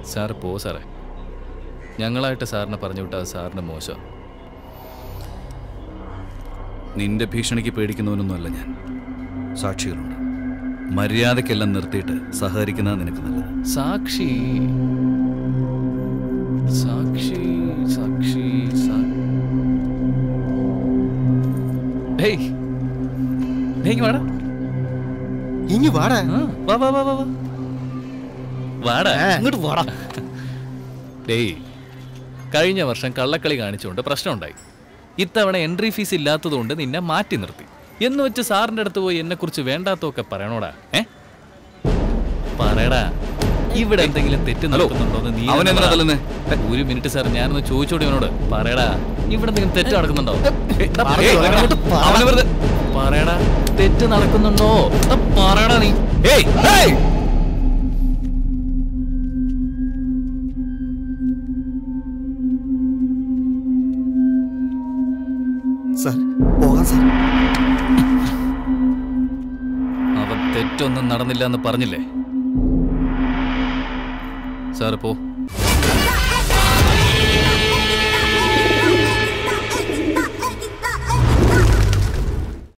Sir പോ സാറേ ഞങ്ങളായിട്ട് സാറിനെ പറഞ്ഞു വിട്ടാൽ സാറിന് മോശം നിന്റെ ഭീഷണിക്ക് പേടിക്കുന്നവനൊന്നുമല്ല ഞാൻ സാക്ഷികളുണ്ട് മര്യാദയ്ക്കെല്ലാം നിർത്തിയിട്ട് സഹകരിക്കുന്ന നിനക്ക് നല്ലത് സാക്ഷി സാക്ഷി സാക്ഷി സാ- ഡേയ് ഡേയ് ഇങ്ങ് വാടാ ഇനി വാടാ ആ, വാ വാ വാ വാ വാ. വാടാ ഇങ്ങോട്ട് വാടാ ഡേയ് കഴിഞ്ഞ വർഷം കള്ളക്കളി കാണിച്ചുകൊണ്ട് പ്രശ്നമുണ്ടായി ഇത്തവണ എൻട്രി ഫീസ് ഇല്ലാത്തതുകൊണ്ട് നിന്നെ മാറ്റി നിർത്തി എന്ന് വെച്ച് സാറിന്റെ അടുത്ത് പോയി എന്നെ കുറിച്ച് വേണ്ടാത്തൊക്കെ പറയണോടാ ഏ പറയടാ ഇവിടെ എന്തെങ്കിലും തെറ്റ് നടക്കുന്നുണ്ടോന്ന് നീ അവൻ തന്നെ എന്തിനാ പറ. തല്ലുന്നേ? ഒരു മിനിറ്റ് സാർ ഞാനൊന്ന് ചോദിച്ചോടി അവനോട് പറയടാ ഇവിടെ എന്തെങ്കിലും തെറ്റ് നടക്കുന്നുണ്ടോ ഏയ്, ദാ പറഞ്ഞു, ഏയ്, അങ്ങോട്ട് പറ. അവനെ വെറുതെ പറയടാ തെറ്റ് നടക്കുന്നുണ്ടോ ദാ പറയടാ നീ ഏയ് ഏയ് സാർ പോകാം സാർ അവൻ തെറ്റൊന്നും നടന്നില്ല എന്ന് പറഞ്ഞില്ലേ സാറ് പോ